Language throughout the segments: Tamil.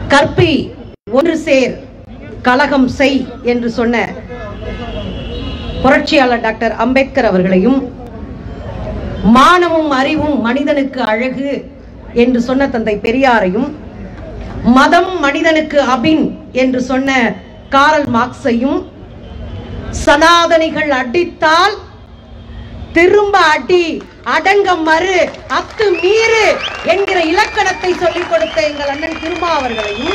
கற்பி ஒன்று சேர் கலகம் செய் என்று சொன்ன புரட்சியாளர் டாக்டர் அம்பேத்கர் அவர்களையும் மானமும் அறிவும் மனிதனுக்கு அழகு என்று சொன்ன தந்தை பெரியாரையும் மதம் மனிதனுக்கு அபின் என்று சொன்ன காரல் மார்க்ஸையும் சனாதனிகள் அடித்தால் திரும்ப அடி அடங்க மறு அத்து மீறு என்கிற இலக்கணத்தை சொல்லிக் கொடுத்த எங்கள் அண்ணன் திருமா அவர்களையும்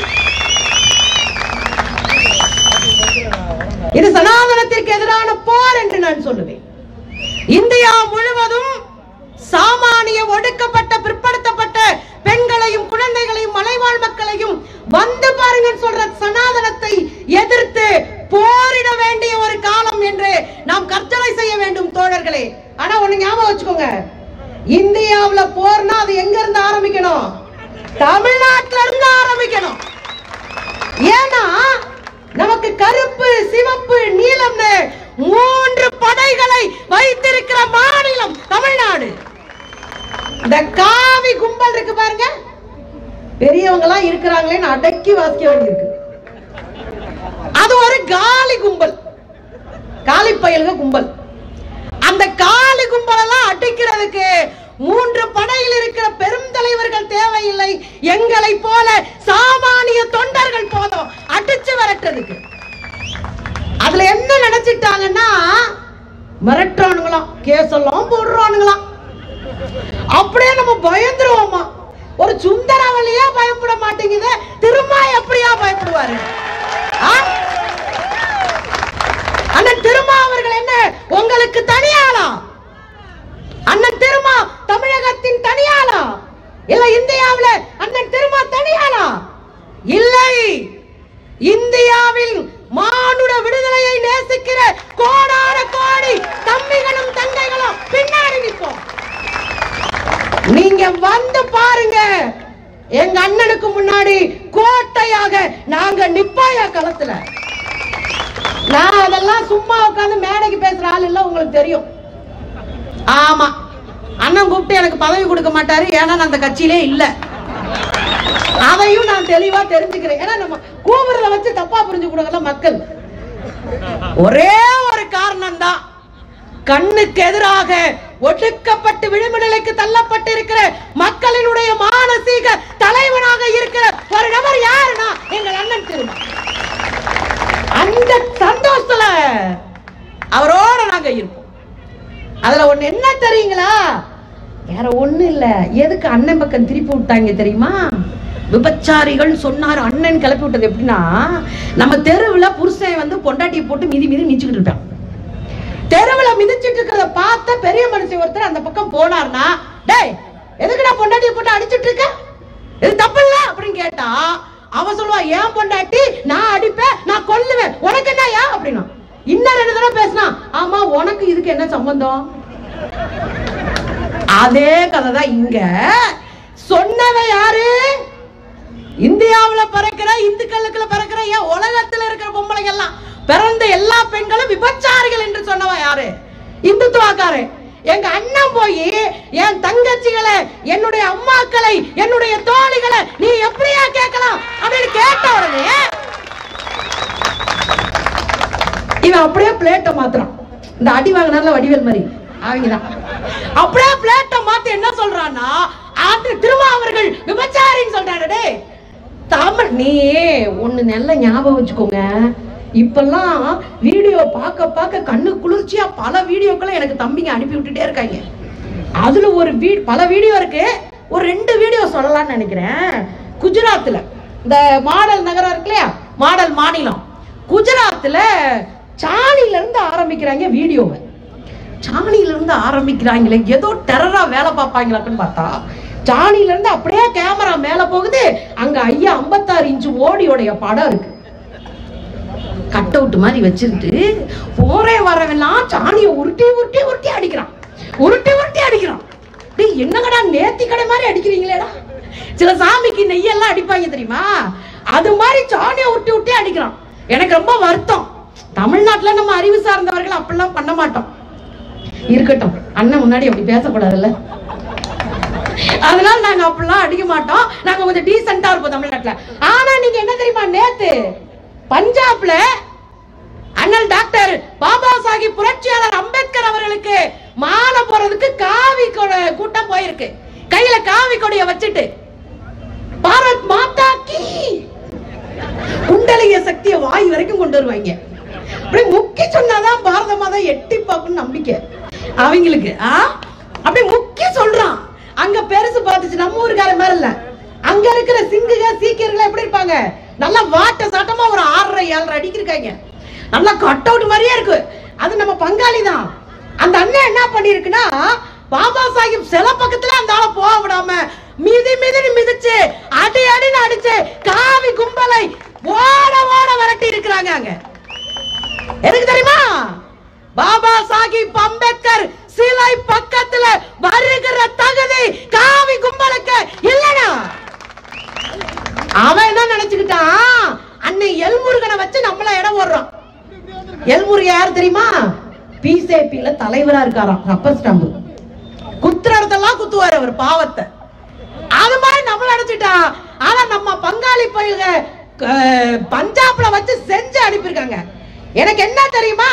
இது சனாதனத்திற்கு எதிரான போர் என்று நான் சொல்லுவேன் இந்தியா முழுவதும் சாமானிய ஒடுக்கப்பட்ட பிற்படுத்தப்பட்ட பெண்களையும் குழந்தைகளையும் மலைவாழ் மக்களையும் வந்து பாருங்க சொல்ற சனாதனத்தை எதிர்த்து போரிட வேண்டிய ஒரு காலம் என்று நாம் கர்த்தனை செய்ய வேண்டும் தோழர்களே ஆனா ஒண்ணு ஞாபகம் வச்சுக்கோங்க இந்தியாவுல போர்னா அது எங்க இருந்து ஆரம்பிக்கணும் தமிழ்நாட்டுல இருந்து ஆரம்பிக்கணும் ஏன்னா நமக்கு கருப்பு சிவப்பு நீலம்னு மூன்று படைகளை வைத்திருக்கிற மாநிலம் தமிழ்நாடு இந்த காவி கும்பல் இருக்கு பாருங்க பெரியவங்க எல்லாம் இருக்கிறாங்களேன்னு அடக்கி வாசிக்க வேண்டியிருக்கு அது ஒரு காலி கும்பல் காலி பயலுக கும்பல் அந்த காலி கும்பலெல்லாம் அடிக்கிறதுக்கு மூன்று படையில் இருக்கிற பெரும் தலைவர்கள் தேவையில்லை எங்களை போல சாமானிய தொண்டர்கள் போதும் அடிச்சு விரட்டுறதுக்கு அதுல என்ன நினைச்சிட்டாங்கன்னா மிரட்டுறானுங்களாம் கேஸ் எல்லாம் போடுறானுங்களாம் அப்படியே நம்ம பயந்துருவோமா ஒரு சுந்தரவழியா பயப்பட மாட்டேங்குது திரும்ப எப்படியா பயப்படுவாரு ஆ? அண்ணன் திருமா அவர்கள் என்ன உங்களுக்கு தனியாளா அண்ணன் திருமா தமிழகத்தின் தனியாளா இல்ல இந்தியாவுல அண்ணன் திருமா தனியாளா இல்லை இந்தியாவில் மானுட விடுதலையை நேசிக்கிற கோடான கோடி தம்பிகளும் தங்கைகளும் பின்னாடி நிற்போம் நீங்க வந்து பாருங்க எங்க அண்ணனுக்கு முன்னாடி கோட்டையாக நாங்க நிப்பாயா களத்துல நான் அதெல்லாம் சும்மா உட்கார்ந்து மேடைக்கு பேசுற ஆள் இல்ல உங்களுக்கு தெரியும் ஆமா அண்ணன் கூப்பிட்டு எனக்கு பதவி கொடுக்க மாட்டாரு ஏன்னா நான் அந்த கட்சியிலே இல்ல அதையும் நான் தெளிவா தெரிஞ்சுக்கிறேன் ஏன்னா நம்ம கூவுறத வச்சு தப்பா புரிஞ்சு கொடுக்கல மக்கள் ஒரே ஒரு காரணம் தான் கண்ணுக்கு எதிராக ஒடுக்கப்பட்டு விளிம்பு நிலைக்கு தள்ளப்பட்டு இருக்கிற மக்களினுடைய மானசீக தலைவனாக இருக்கிற ஒரு நபர் யாருன்னா எங்கள் அண்ணன் திருமா அந்த சந்தோஷத்துல அவரோட நாங்க இருப்போம் அதுல ஒண்ணு என்ன தெரியுங்களா வேற ஒண்ணு இல்ல எதுக்கு அண்ணன் பக்கம் திருப்பி விட்டாங்க தெரியுமா விபச்சாரிகள் சொன்னார் அண்ணன் கிளப்பி விட்டது எப்படின்னா நம்ம தெருவுல புருஷன் வந்து பொண்டாட்டியை போட்டு மிதி மிதி மிதிச்சுக்கிட்டு இருப்பான் தெருவுல மிதிச்சிட்டு இருக்கிறத பார்த்த பெரிய மனுஷன் ஒருத்தர் அந்த பக்கம் போனார்னா டேய் எதுக்குடா பொண்டாட்டியை போட்டு அடிச்சிட்டு இருக்க இது தப்பு இல்ல அப்படின்னு கேட்டா அவ சொல்லுவா ஏன் பொண்டாட்டி நான் அடிப்பேன் நான் கொல்லுவேன் உனக்கு என்னயா அப்படின்னா இன்னும் ரெண்டு தடவை பேசினா ஆமா உனக்கு இதுக்கு என்ன சம்பந்தம் அதே கதை தான் இங்க சொன்னவ யாரு இந்தியாவுல பிறக்கிற இந்துக்களுக்குள்ள பிறக்கிற ஏன் உலகத்துல இருக்கிற பொம்பளைங்க எல்லாம் பிறந்த எல்லா பெண்களும் விபச்சாரிகள் என்று சொன்னவ யாரு இந்துத்துவாக்காரு எங்க அண்ணன் போய் என் தங்கச்சிகளை என்னுடைய அம்மாக்களை என்னுடைய தோழிகளை நீ எப்படியா கேட்கலாம் அப்படின்னு கேட்ட உடனே இவன் அப்படியே பிளேட்டை மாத்துறான் இந்த அடி வாங்கினார்ல வடிவேல் மாதிரி அவங்கதான் அப்படியே பிளேட்டை மாத்தி என்ன சொல்றான்னா ஆட்டு திருமாவர்கள் விபச்சாரின்னு சொல்றாரு டேய் தமிழ் நீ ஒண்ணு நல்ல ஞாபகம் வச்சுக்கோங்க இப்பெல்லாம் வீடியோ பார்க்க பார்க்க கண்ணு குளிர்ச்சியா பல வீடியோக்களை எனக்கு தம்பிங்க அனுப்பி விட்டுட்டே இருக்காங்க அதுல ஒரு வீ பல வீடியோ இருக்கு ஒரு ரெண்டு வீடியோ சொல்லலாம்னு நினைக்கிறேன் குஜராத்ல இந்த மாடல் நகரம் இருக்கு இல்லையா மாடல் மாநிலம் குஜராத்ல சாணில இருந்து ஆரம்பிக்கிறாங்க வீடியோவை சாணியில இருந்து ஆரம்பிக்கிறாங்களே ஏதோ டெரரா வேலை பார்ப்பாங்களாக்குன்னு பார்த்தா சாணியில இருந்து அப்படியே கேமரா மேல போகுது அங்க ஐயா 56 இன்ச்சு ஓடியோடைய படம் இருக்கு கட் அவுட் மாதிரி வச்சுட்டு போறே வரவெல்லாம் சாணியை உருட்டி உருட்டி உருட்டி அடிக்கிறான் உருட்டி உருட்டி அடிக்கிறான் டேய் என்னங்கடா நேத்தி கடை மாதிரி அடிக்கிறீங்களேடா சில சாமிக்கு நெய்யெல்லாம் அடிப்பாங்க தெரியுமா அது மாதிரி சாணியை உருட்டி உருட்டி அடிக்கிறான் எனக்கு ரொம்ப வருத்தம் தமிழ்நாட்டுல நம்ம அறிவு சார்ந்தவர்கள் அப்படிலாம் பண்ண மாட்டோம் இருக்கட்டும் அண்ணன் முன்னாடி அப்படி பேசக்கூடாதுல்ல அதனால நாங்க அப்படிலாம் அடிக்க மாட்டோம் நாங்க கொஞ்சம் டீசெண்டா இருப்போம் தமிழ்நாட்டுல ஆனா நீங்க என்ன தெரியுமா நேத்து பஞ்சாப்ல அண்ணல் டாக்டர் பாபா சாஹிப் புரட்சியாளர் அம்பேத்கர் அவர்களுக்கு மாலை போறதுக்கு காவி கொ- கூட்டம் போயிருக்கு கையில காவி கொடிய வச்சுட்டு பாரத் மாதா கி குண்டலிய சக்தியை வாய் வரைக்கும் கொண்டு வருவாங்க அப்படியே முக்கி சொன்னாதான் பாரத மாதா எட்டி பார்க்கணும் நம்பிக்கை அவங்களுக்கு ஆ அப்படியே முக்கி சொல்றான் அங்க பெருசு பார்த்துச்சு நம்ம ஊருக்கார மாதிரி இல்ல அங்க இருக்கிற சிங்குக சீக்கியர்கள் எப்படி இருப்பாங்க நல்லா வாட்ட சாட்டமா ஒரு ஆறரை ஏழரை அடிக்கு இருக்காங்க நல்லா கட் அவுட் மாதிரியே இருக்கு அது நம்ம பங்காளி தான் அந்த அண்ணன் என்ன பண்ணிருக்குன்னா பாபா சாஹிப் சில பக்கத்துல அந்த ஆளை போக விடாம மிதி மிதின்னு மிதிச்சு அடி அடின்னு அடிச்சு காவி கும்பலை ஓட ஓட விரட்டி இருக்கிறாங்க அங்க எதுக்கு தெரியுமா பாபா சாஹிப் அம்பேத்கர் சிலை பக்கத்துல வருகிற தகுதி காவி கும்பலுக்கு இல்லனா அவன் என்ன நினைச்சுக்கிட்டான் அன்னை எல்முருகனை வச்சு நம்மள இடம் ஓடுறான் எல்முருகன் யார் தெரியுமா பிஜேபியில தலைவரா இருக்காராம் ரப்பர் ஸ்டாம்பு குத்துற இடத்தெல்லாம் குத்துவார் அவர் பாவத்தை அது மாதிரி நம்மள அடைச்சிட்டான் ஆனா நம்ம பங்காளி பயில்க அஹ், பஞ்சாப்ல வச்சு செஞ்சு அனுப்பியிருக்காங்க எனக்கு என்ன தெரியுமா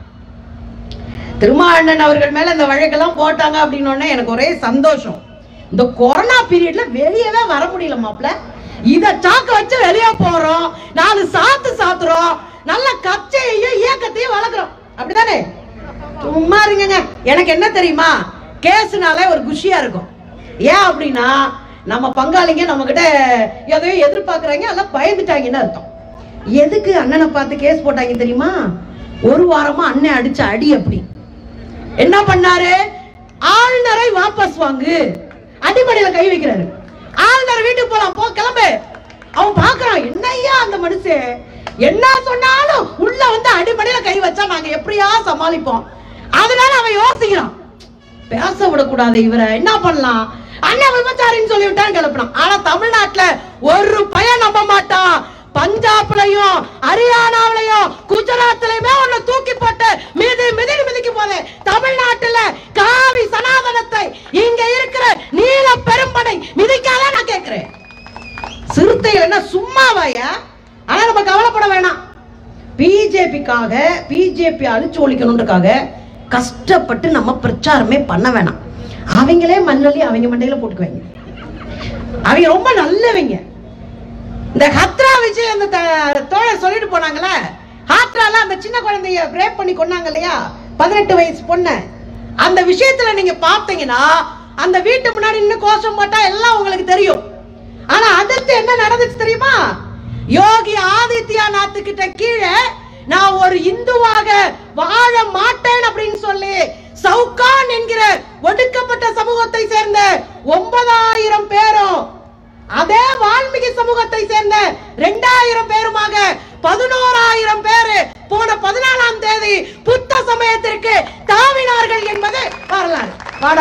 திருமாவண்ணன் அவர்கள் மேல இந்த வழக்கெல்லாம் போட்டாங்க அப்படின்னு உடனே எனக்கு ஒரே சந்தோஷம் இந்த கொரோனா பீரியட்ல வெளியவே வர முடியல மாப்ள இத சாக்க வச்சு வெளியே போறோம் நாலு சாத்து சாத்துறோம் நல்ல கச்சையையும் இயக்கத்தையும் வளர்க்குறோம் அப்படிதானே சும்மா இருங்கங்க எனக்கு என்ன தெரியுமா கேஸ்னாலே ஒரு குஷியா இருக்கும் ஏன் அப்படின்னா நம்ம பங்காளிங்க நம்ம கிட்ட எதையோ எதிர்பார்க்கறாங்க எல்லாம் பயந்துட்டாங்கன்னு அர்த்தம் எதுக்கு அண்ணனை பார்த்து கேஸ் போட்டாங்க தெரியுமா ஒரு வாரமா அண்ணன் அடிச்ச அடி அப்படி என்ன பண்ணாரு ஆளுநரை வாபஸ் வாங்கு அடிமடியில கை வைக்கிறாரு ஆளுநர் வீட்டுக்கு போலாம் போ கிளம்பு அவன் பாக்குறான் என்னய்யா அந்த மனுஷன் என்ன சொன்னாலும் உள்ள வந்து அடிமடியில கை வச்சா நாங்க எப்படியா சமாளிப்போம் அதனால அவன் யோசிக்கிறான் பேச விடக்கூடாது இவரை என்ன பண்ணலாம் அண்ணன் விபச்சாரின்னு சொல்லி விட்டான் கிளப்பினான் ஆனா தமிழ்நாட்டுல ஒரு பையன் நம்ப மாட்டான் பஞ்சாப்லயும் ஹரியானாவிலையும் குஜராத்லயுமே உன்னை தூக்கி போட்டு மிதி மிதி மிதிக்கு போது தமிழ்நாட்டுல காவி சனாதனத்தை இங்க இருக்கிற நீல பெரும்படை மிதிக்காத நான் கேக்குறேன் சிறுத்தைகள் என்ன சும்மாவாயா ஆனா நம்ம கவலைப்பட வேணாம் பிஜேபிக்காக பிஜேபி அழிச்சு ஒழிக்கணுன்றக்காக கஷ்டப்பட்டு நம்ம பிரச்சாரமே பண்ண வேணாம் அவங்களே மண்ணள்ளி அவங்க மண்டையில போட்டுக்குவாங்க அவங்க ரொம்ப நல்லவங்க இந்த ஹத்ரா விஜய் அந்த த- தோழர் சொல்லிட்டு போனாங்களே ஹாத்ரால அந்த சின்ன குழந்தைய ரேப் பண்ணி கொன்னாங்க இல்லையா பதினெட்டு வயசு பொண்ணு அந்த விஷயத்துல நீங்க பார்த்தீங்கன்னா அந்த வீட்டு முன்னாடி நின்னு கோஷம் போட்டா எல்லாம் உங்களுக்கு தெரியும் ஆனா அடுத்து என்ன நடந்துச்சு தெரியுமா யோகி ஆதித்யநாத் கிட்ட கீழே நான் ஒரு இந்துவாக வாழ மாட்டேன் அப்படின்னு சொல்லி சவுகான் என்கிற ஒடுக்கப்பட்ட சமூகத்தை சேர்ந்த ஒன்பதாயிரம் பேரும் அதே வால்மீகி சமூகத்தை சேர்ந்த ரெண்டாயிரம் பேருமாக பதினோராயிரம் பேரு போன பதினாலாம் தேதி புத்த சமயத்திற்கு தாவினார்கள் என்பது வரலாறு வாடா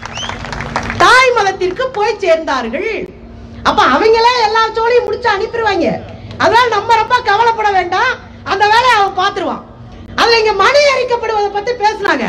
தாய் மதத்திற்கு போய் சேர்ந்தார்கள் அப்ப அவங்களே எல்லா சோழியும் முடிச்சு அனுப்பிடுவாங்க அதனால நம்ம ரொம்ப கவலைப்பட வேண்டாம் அந்த வேலையை அவன் பார்த்துருவான் அதுல இங்க மணி எரிக்கப்படுவதை பத்தி பேசுனாங்க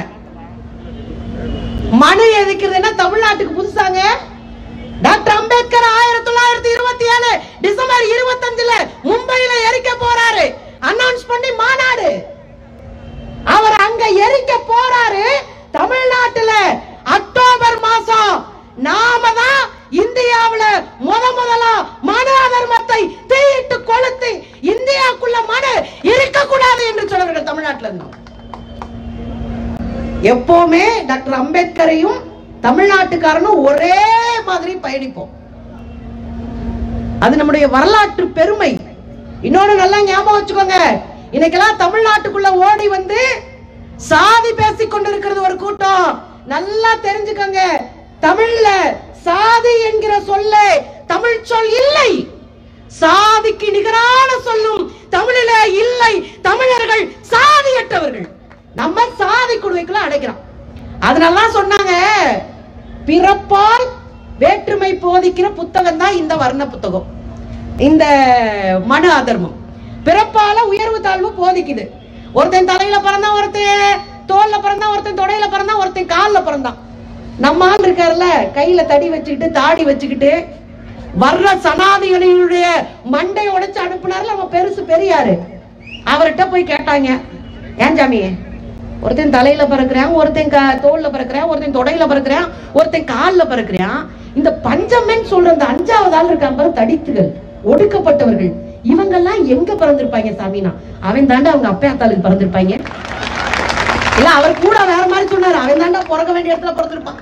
மனு எரிக்கிறதுன்னா தமிழ்நாட்டுக்கு புதுசாங்க டாக்டர் அம்பேத்கர் ஆயிரத்தி தொள்ளாயிரத்தி இருபத்தி ஏழு டிசம்பர் இருபத்தஞ்சுல மும்பையில எரிக்க போறாரு அனௌன்ஸ் பண்ணி மாநாடு அவர் அங்க எரிக்க போறாரு தமிழ்நாட்டுல அக்டோபர் மாசம் நாம தான் இந்தியாவுல முத முதலா மனு அதர்மத்தை தீயிட்டு கொளுத்தி இந்தியாக்குள்ள மனு இருக்கக்கூடாது என்று சொல்றவர்கள் தமிழ்நாட்டுல இருந்தோம் எப்பவுமே டாக்டர் அம்பேத்கரையும் தமிழ்நாட்டுக்காரனும் ஒரே மாதிரி பயணிப்போம் அது நம்முடைய வரலாற்று பெருமை இன்னொன்னு நல்லா ஞாபகம் வச்சுக்கோங்க இன்னைக்கெல்லாம் தமிழ்நாட்டுக்குள்ள ஓடி வந்து சாதி பேசிக் கொண்டிருக்கிறது ஒரு கூட்டம் நல்லா தெரிஞ்சுக்கோங்க தமிழ்ல சாதி என்கிற சொல்ல தமிழ் சொல் இல்லை சாதிக்கு நிகரான சொல்லும் தமிழில இல்லை தமிழர்கள் சாதியற்றவர்கள் நம்ம சாதி குழுவைக்குள்ள அடைக்கிறோம் அதனால சொன்னாங்க பிறப்பால் வேற்றுமை போதிக்கிற புத்தகம் தான் இந்த வர்ண புத்தகம் இந்த மனு அதர்மம் பிறப்பால உயர்வு தாழ்வு போதிக்குது ஒருத்தன் தலையில பிறந்தான் ஒருத்தன் தோல்ல பிறந்தான் ஒருத்தன் தொடையில பிறந்தான் ஒருத்தன் கால்ல பிறந்தான் நம்ம ஆள் இருக்காருல்ல கையில தடி வச்சுக்கிட்டு தாடி வச்சுக்கிட்டு வர்ற சனாதிகளுடைய மண்டை உடைச்சு அனுப்புனார்ல அவன் பெருசு பெரியாரு அவர்கிட்ட போய் கேட்டாங்க ஏன் சாமி ஒருத்தன் தலையில பறக்குறான் ஒருத்தன் க- தோல்ல பறக்குறான் ஒருத்தன் தொடையில பறக்குறான் ஒருத்தன் கால்ல பறக்குறான் இந்த பஞ்சமென் சொல்ற அந்த அஞ்சாவது ஆள் இருக்கான் பாரு தடித்துகள் ஒடுக்கப்பட்டவர்கள் இவங்கெல்லாம் எங்க பிறந்திருப்பாங்க சாமினா அவன் தாண்டா அவங்க அப்பா அத்தாளுக்கு பிறந்திருப்பாங்க இல்ல அவர் கூட வேற மாதிரி சொன்னாரு அவன் தாண்டா பிறக்க வேண்டிய இடத்துல பிறந்திருப்பான்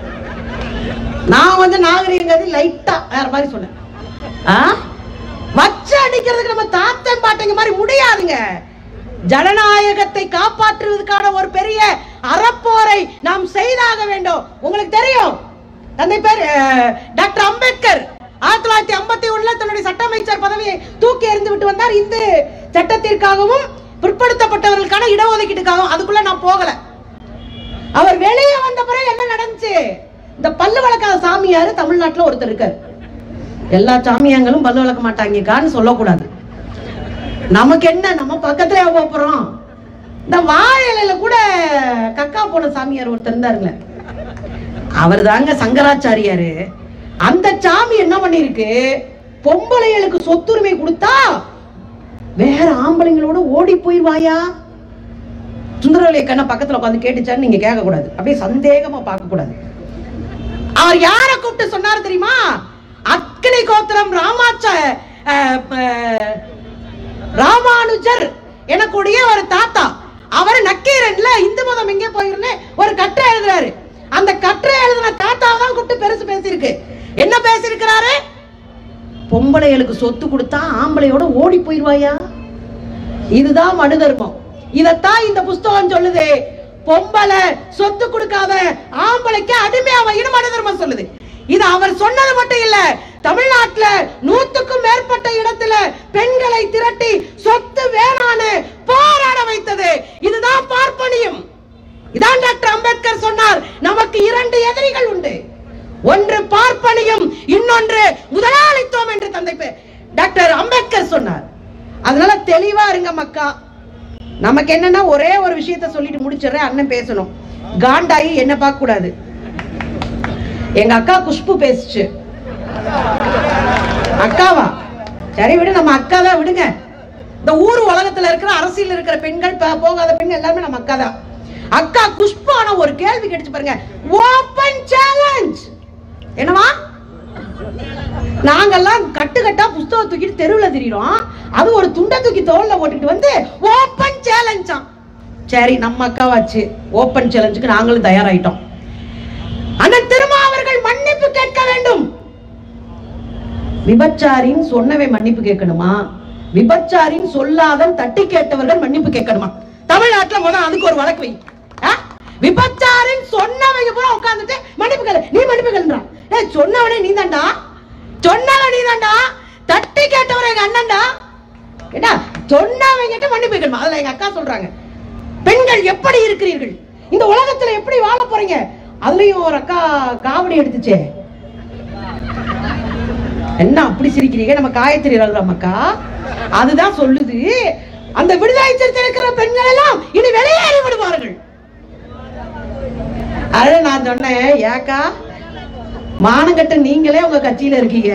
நான் வந்து நாகரிகங்கிறது லைட்டா வேற மாதிரி சொன்னேன் ஆ? வச்சு அடிக்கிறதுக்கு நம்ம தாத்தன் பாட்டங்க மாதிரி முடியாதுங்க ஜனநாயகத்தை காப்பாற்றுவதற்கான ஒரு பெரிய அறப்போரை நாம் செய்தாக வேண்டும் உங்களுக்கு தெரியும் தந்தை பேர் அஹ், டாக்டர் அம்பேத்கர் ஆயிரத்தி தொள்ளாயிரத்தி ஐம்பத்தி ஒண்ணுல தன்னுடைய சட்ட அமைச்சர் பதவியை தூக்கி எறிந்து விட்டு வந்தார் இந்த சட்டத்திற்காகவும் பிற்படுத்தப்பட்டவர்களுக்கான இடஒதுக்கீட்டுக்காகவும் அதுக்குள்ள நான் போகல அவர் வெளியே வந்த பிறகு என்ன நடந்துச்சு இந்த பல்லு வளர்க்காத சாமியாரு தமிழ்நாட்டுல ஒருத்தர் இருக்காரு எல்லா சாமியாங்களும் பல்லு வளர்க்க மாட்டாங்கக்கான்னு சொல்லக்கூடாது நமக்கு என்ன நம்ம பக்கத்துல போக போறோம் இந்த வாழை இலையில கூட கக்கா போன சாமியார் ஒருத்தர் இருந்தாருங்களே அவர் தாங்க சங்கராச்சாரியாரு அந்த சாமி என்ன பண்ணிருக்கு பொம்பளைகளுக்கு சொத்துரிமை கொடுத்தா வேற ஆம்பளைங்களோட ஓடி போயிருவாயா சுந்தரவலிய கண்ண பக்கத்துல உட்காந்து கேட்டுச்சான்னு நீங்க கேட்க கூடாது அப்படியே சந்தேகமா பார்க்க கூடாது அவர் யார கூப்பிட்டு சொன்னாரு தெரியுமா அக்னி கோத்திரம் ராமாச்ச அஹ், அஹ், ராமானுஜர் எனக்குடைய ஒரு தாத்தா அவர் நக்கீரன்ல இந்து மதம் எங்கே போயிருன்னு ஒரு கட்டுரை எழுதுறாரு அந்த கட்டுரை எழுதின தாத்தாவை தான் கூப்பிட்டு பெருசு பேசியிருக்கு என்ன பேசியிருக்கிறாரு பொம்பளைகளுக்கு சொத்து கொடுத்தா ஆம்பளையோட ஓடி போயிருவாயா இதுதான் மனு தர்மம் இதத்தான் இந்த புஸ்தகம் சொல்லுது பொம்பளை சொத்து கொடுக்காத ஆம்பளைக்கு அடிமையா வைன்னு மனு தர்மம் சொல்லுது இது அவர் சொன்னது மட்டும் இல்ல தமிழ்நாட்டுல நூத்துக்கும் மேற்பட்ட இடத்துல பெண்களை திரட்டி சொத்து வேணான்னு போராட வைத்தது இதுதான் பார்ப்பனியம் இதான் டாக்டர் அம்பேத்கர் சொன்னார் நமக்கு இரண்டு எதிரிகள் உண்டு ஒன்று பார்ப்பனியம் இன்னொன்று முதலாளித்துவம் என்று தந்தை பே- டாக்டர் அம்பேத்கர் சொன்னார் அதனால தெளிவா இருங்க மக்கா நமக்கு என்னன்னா ஒரே ஒரு விஷயத்த சொல்லிட்டு முடிச்சிடுறேன் அண்ணன் பேசணும் காண்டாயி என்ன பார்க்க கூடாது எங்க அக்கா குஷ்பு பேசுச்சு அக்காவா சரி விடு நம்ம அக்கா தான் விடுங்க இந்த ஊர் உலகத்துல இருக்கிற அரசியல் இருக்கிற பெண்கள் ப- போகாத பெண்கள் எல்லாமே நம்ம அக்கா தான் அக்கா குஷ்பு ஆனா ஒரு கேள்வி கேட்டுச்சு பாருங்க ஓபன் சேலஞ்ச் என்னவா நாங்கெல்லாம் கட்டு கட்டா புஸ்தகம் தூக்கிட்டு தெருவுல திரியிறோம் அது ஒரு துண்டை தூக்கி தோல்ல போட்டுக்கிட்டு வந்து ஓபன் சேலஞ்சாம் சரி நம்ம அக்காவாச்சு ஓபன் சேலஞ்சுக்கு நாங்களும் தயாராயிட்டோம் அண்ணன் திருமா அவர்கள் மன்னிப்பு கேட்க வேண்டும் விபச்சாரின் சொன்னவை மன்னிப்பு கேட்கணுமா விபச்சாரின் சொல்லாதன் தட்டி கேட்டவர்கள் மன்னிப்பு கேட்கணுமா தமிழ்நாட்டுல முதல் அதுக்கு ஒரு வழக்கு வை ஆ? விபச்சாரின் சொன்னவங்க பூரா உட்கார்ந்துட்டு மன்னிப்பு கேளு நீ மன்னிப்பு கேளுன்றான் ஏய் சொன்னவனே நீ தான்டா சொன்னவன் நீ தான்டா தட்டி கேட்டவன் எங்க அண்ணன்டா ஏடா சொன்னவங்க கிட்ட மன்னிப்பு கேட்கணுமா அதுல எங்க அக்கா சொல்றாங்க பெண்கள் எப்படி இருக்கிறீர்கள் இந்த உலகத்துல எப்படி வாழ போறீங்க அதுலயும் ஒரு அக்கா காவடி எடுத்துச்சே என்ன அப்படி சிரிக்கிறீங்க நம்ம காயத்ரி அக்கா அதுதான் சொல்லுது அந்த விடுதலை சிறுத்தை இருக்கிற பெண்கள் எல்லாம் இனி வெளியேறி விடுவார்கள் அத நான் சொன்னேன் ஏக்கா மானங்கட்ட நீங்களே உங்க கட்சியில இருக்கீங்க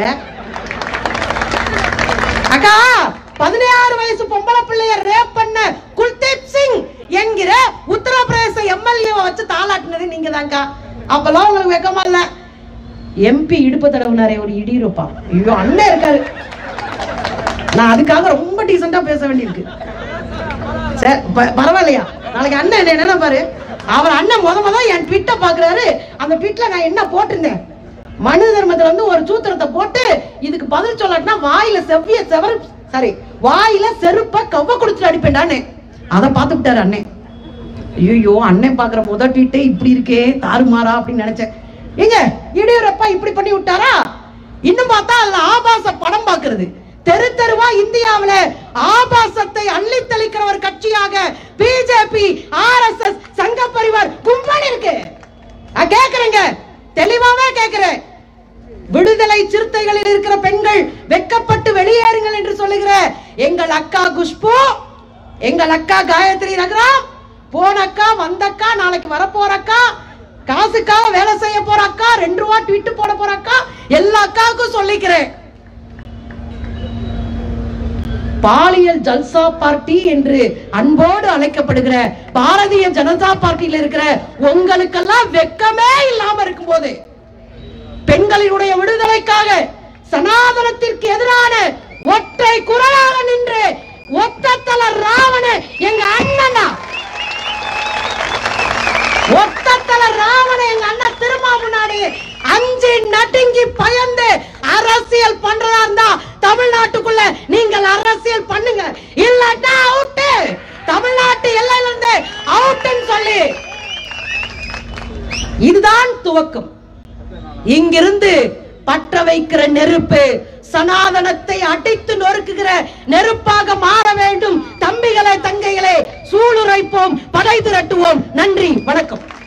அக்கா பதினாறு வயசு பொம்பளை பிள்ளைய ரேப் பண்ண குல்தீப் சிங் என்கிற உத்தரப்பிரதேச எம்எல்ஏ வச்சு தாளாட்டினது நீங்க தான்க்கா அப்பெல்லாம் உங்களுக்கு வெக்கமா இல்ல எம்பி இடுப்பு தடவுனாரே ஒரு இடியிருப்பா ஐயோ அண்ணன் இருக்காரு நான் அதுக்காக ரொம்ப டீசெண்டா பேச வேண்டியிருக்கு சரி ப- பரவாயில்லையா நாளைக்கு அண்ணன் என்ன என்ன பாரு அவர் அண்ணன் முத முத என் ட்விட்டை பாக்குறாரு அந்த ட்விட்ல நான் என்ன போட்டிருந்தேன் மனு தர்மத்துல வந்து ஒரு சூத்திரத்தை போட்டு இதுக்கு பதில் சொல்லாட்டினா வாயில செவ்விய செவரு சாரி வாயில செருப்ப கவ்வ கொடுத்துட்டு அடிப்பேன்டான்னு அதை பார்த்துட்டாரு அண்ணன் ஐயோ அண்ணன் பாக்குற முத ட்வீட்டே இப்படி இருக்கே தாறுமாறா அப்படின்னு நினைச்சேன் ஏங்க இடையூரப்பா இப்படி பண்ணி விட்டாரா இன்னும் பார்த்தா அதுல ஆபாச படம் பாக்குறது தெரு தெருவா இந்தியாவுல ஆபாசத்தை அள்ளி தெளிக்கிற ஒரு கட்சியாக பிஜேபி ஆர்எஸ்எஸ் சங்க பரிவார் கும்பல் இருக்கு நான் கேக்குறேங்க தெளிவாவே கேக்குறேன் விடுதலை சிறுத்தைகளில் இருக்கிற பெண்கள் வெக்கப்பட்டு வெளியேறுங்கள் என்று சொல்லுகிற எங்கள் அக்கா குஷ்பு எங்கள் அக்கா காயத்ரி ரகுராம் போன அக்கா வந்த அக்கா நாளைக்கு வரப்போற அக்கா காசுக்காக வேலை செய்ய போற அக்கா ரெண்டு ரூபா ட்விட்டு போட போற அக்கா எல்லா அக்காவுக்கும் சொல்லிக்கிறேன் பாலியல் ஜல்சா பார்ட்டி என்று அன்போடு அழைக்கப்படுகிற பாரதிய ஜனதா பார்ட்டியில் இருக்கிற உங்களுக்கெல்லாம் வெக்கமே இல்லாம இருக்கும்போது பெண்களினுடைய விடுதலைக்காக சனாதனத்திற்கு எதிரான ஒற்றை குரலாக நின்று ஒத்தத்தல ராவண எங்க அண்ணனா ஒத்தத்தல ராவண எங்க அண்ணன் திரும்ப முன்னாடி அஞ்சு நடுங்கி பயந்து அரசியல் பண்றதா இருந்தா தமிழ்நாட்டுக்குள்ள நீங்கள் அரசியல் பண்ணுங்க இல்லன்னா அவுட் தமிழ்நாட்டு எல்லையில இருந்து அவுட்னு சொல்லி இதுதான் துவக்கம் இங்கிருந்து பற்ற வைக்கிற நெருப்பு சனாதனத்தை அடித்து நொறுக்குகிற நெருப்பாக மாற வேண்டும் தம்பிகளே தங்கைகளே சூளுரைப்போம் படை திரட்டுவோம் நன்றி வணக்கம்